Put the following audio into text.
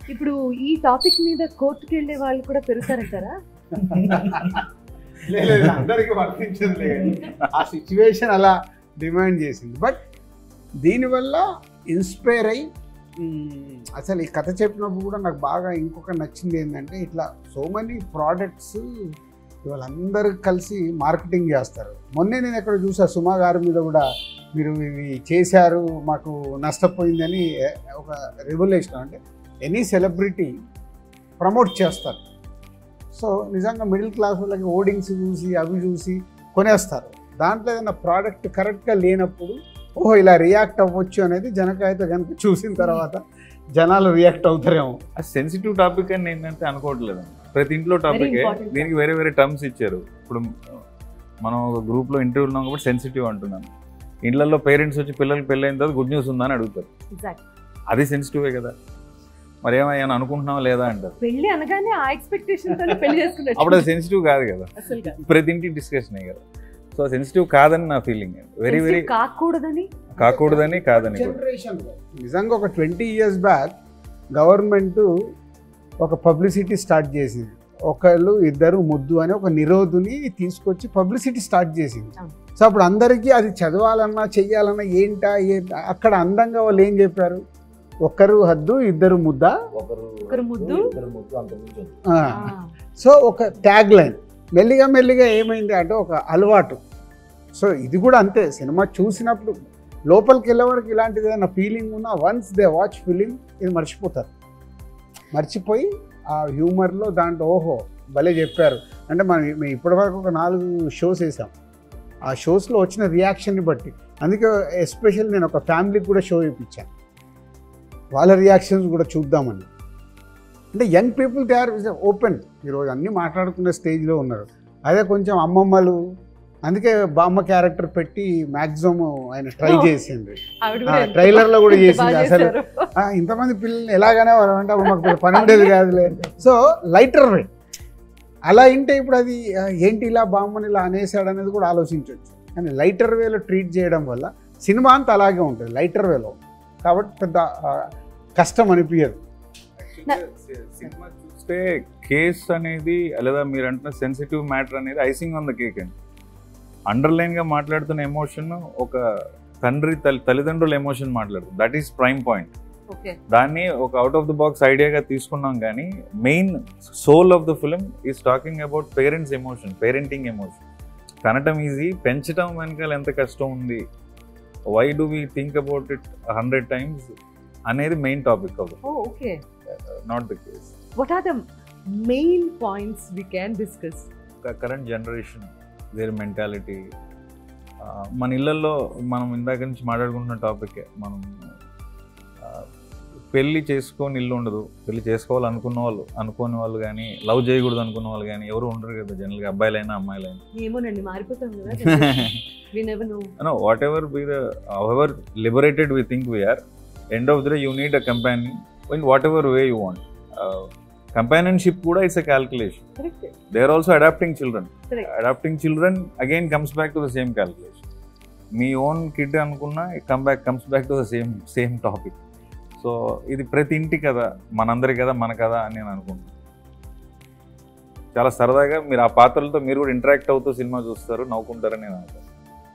ఇప్పుడు ఈ టాపిక్ మీద కోర్టుకి వెళ్ళే వాళ్ళు కూడా పెరుగుతారంటారా లేదు, లేదు, అందరికీ వర్తించదు లేదు ఆ సిచ్యువేషన్ అలా డిమాండ్ చేసింది బట్ దీనివల్ల ఇన్స్పైర్ అయ్యి మ్, అసలు ఈ కథ చెప్పినప్పుడు కూడా నాకు బాగా ఇంకొక నచ్చింది ఏంటంటే ఇట్లా సో మెనీ ప్రోడక్ట్స్ వాళ్ళందరూ కలిసి మార్కెటింగ్ చేస్తారు మొన్నే నేను ఎక్కడ చూసా సుమా గారి మీద కూడా మీరు ఇవి చేశారు మాకు నష్టపోయిందని ఒక రెవల్యూషన్ అంటే ఎనీ సెలబ్రిటీ ప్రమోట్ చేస్తారు సో నిజంగా మిడిల్ క్లాస్ వాళ్ళకి ఓడింగ్స్ చూసి అవి చూసి కొనేస్తారు దాంట్లో ఏదైనా ప్రోడక్ట్ కరెక్ట్గా లేనప్పుడు ఓహో ఇలా రియాక్ట్ అవ్వచ్చు అనేది జనకైతే కనుక చూసిన తర్వాత జనాలు రియాక్ట్ అవుతారేమో సెన్సిటివ్ టాపిక్ అని నేనైతే అనుకోవట్లేదు ప్రతి ఇంట్లో టాపిక్ important దీనికి వేరే వేరే టర్మ్స్ ఇచ్చారు ఇప్పుడు మనం ఒక గ్రూప్లో ఇంటర్వ్యూ ఉన్నాం కాబట్టి సెన్సిటివ్ అంటున్నాను ఇండ్లలో పేరెంట్స్ వచ్చి పిల్లలకి పెళ్ళైన తర్వాత గుడ్ న్యూస్ ఉందా అని అడుగుతారు ఎగ్జాక్ట్ అది సెన్సిటివే కదా మరి ఏమైనా అనుకుంటున్నావా లేదా అంటారు పెళ్లి అనగానే ఆ ఎక్స్పెక్టేషన్ తోనే పెళ్లి చేసుకున్నట్టు అప్పుడు అది సెన్సిటివ్ కాదు కదా అసలు కాదు. ప్రతి ఇంటి డిస్కషన్ కదా సో సెన్సిటివ్ కాదని నా ఫీలింగ్ వెరీ వెరీ Sensitive కాకూడదని కాకూడదని కాదని కూడా జనరేషన్లో నిజంగా ఒక ట్వంటీ ఇయర్స్ బ్యాక్ గవర్నమెంట్ ఒక పబ్లిసిటీ స్టార్ట్ చేసింది ఒకళ్ళు ఇద్దరు ముద్దు అని ఒక నిరోధుని తీసుకొచ్చి పబ్లిసిటీ స్టార్ట్ చేసింది అవును. సో అప్పుడు అందరికీ అది చదవాలన్నా చెయ్యాలన్నా ఏంటా ఏంటా అక్కడ అందంగా వాళ్ళు ఏం చెప్పారు ఒకరు హద్దు ఇద్దరు ముద్ద ఒకరు ముద్దు. ఇద్దరు ముద్దు అంత మించి ఆ. సో ఒక ట్యాగ్ లైన్ మెల్లిగా మెల్లిగా ఏమైంది అంటే ఒక అలవాటు సో ఇది కూడా అంతే సినిమా చూసినప్పుడు లోపలికి వెళ్ళే వరకు ఇలాంటిది ఏదైనా ఫీలింగ్ ఉన్నా వన్స్ దే వాచ్ ఫిలిం ఇది మర్చిపోతారు మర్చిపోయి ఆ హ్యూమర్లో దాంట్లో ఓహో భలే చెప్పారు అంటే మనం మేము ఇప్పటివరకు ఒక నాలుగు షోస్ వేసాం ఆ షోస్లో వచ్చిన రియాక్షన్ని బట్టి అందుకే ఎస్పెషల్ నేను ఒక ఫ్యామిలీకి కూడా షో ఇప్పించాను వాళ్ళ రియాక్షన్స్ కూడా చూద్దామని అంటే young people they are open ఈరోజు అన్నీ మాట్లాడుకునే స్టేజ్లో ఉన్నారు అదే కొంచెం అమ్మమ్మలు అందుకే బామ్మ క్యారెక్టర్ పెట్టి మ్యాక్సిమం ఆయన ట్రై చేసింది ఆవిడ ఆ, కూడా ఎంత trailer లో కూడా ఎంత చేసింది బాగా అసలు. చేశారు. "ఆ, ఇంతమంది పిల్లల్ని ఎలాగనే వాళ్ళు అంటే అప్పుడు మాకు పని ఉండేది కాదులే సో లైటర్ వే అలా ఇంటే ఇప్పుడు అది ఆ, ఏంటి ఇలా బామ్మని ఇలా అనేసాడు అనేది కూడా ఆలోచించవచ్చు కానీ లైటర్ వేలో ట్రీట్ చేయడం వల్ల సినిమా అంతా అలాగే ఉంటుంది లైటర్ వేలో కాబట్టి పెద్ద ఆ, కష్టం అనిపించదు సినిమా చూస్తే కేస్ అనేది లేదా మీరు అంటున్న సెన్సిటివ్ మ్యాటర్ అనేది ఐసింగ్ ఆన్ ద కేక్ అండి అండర్లైన్ గా మాట్లాడుతున్న ఎమోషన్ ఒక తండ్రి తల్లి తల్లిదండ్రుల ఎమోషన్ మాట్లాడుతుంది that is prime point okay దాన్ని ఒక అవుట్ ఆఫ్ ద బాక్స్ ఐడియాగా తీసుకున్నాం కానీ main soul of the film is talking about parents emotion parenting emotion కనటం ఈజీ పెంచడం వెనకాల ఎంత కష్టం ఉంది why do we think about it hundred times అనేది main topic of oh okay not the case what are the main points we can discuss current generation their mentality మన ఇళ్ళల్లో మనం ఇందాక నుంచి మాట్లాడుకుంటున్న టాపికే మనం ఆ, పెళ్లి చేసుకొని ఇల్లు ఉండదు పెళ్లి చేసుకోవాలనుకున్న వాళ్ళు అనుకోని వాళ్ళు కానీ లవ్ చేయకూడదు అనుకున్న వాళ్ళు కానీ ఎవరు ఉండరు కదా జనరల్గా అబ్బాయిలైనా అమ్మాయిలైనా ఏమోనండి మారిపోతాం కదా we never know no whatever be the however liberated we think we are end of the day you need a companion in whatever way you want uh, companionship kuda is a calculation correct they are also adapting children Correct. adapting children again comes back to the same calculation మీ own kid అనుకున్నా come back comes back to the same same topic so ఇది ప్రతి ఇంటి కదా మనందరి కదా మన కదా అని నేను అనుకుంటున్నాను చాలా సరదాగా మీరు ఆ పాత్రలతో మీరు కూడా ఇంటరాక్ట్ అవుతూ సినిమా చూస్తారు నవ్వుకుంటారని నేను అనుకుంటున్నాను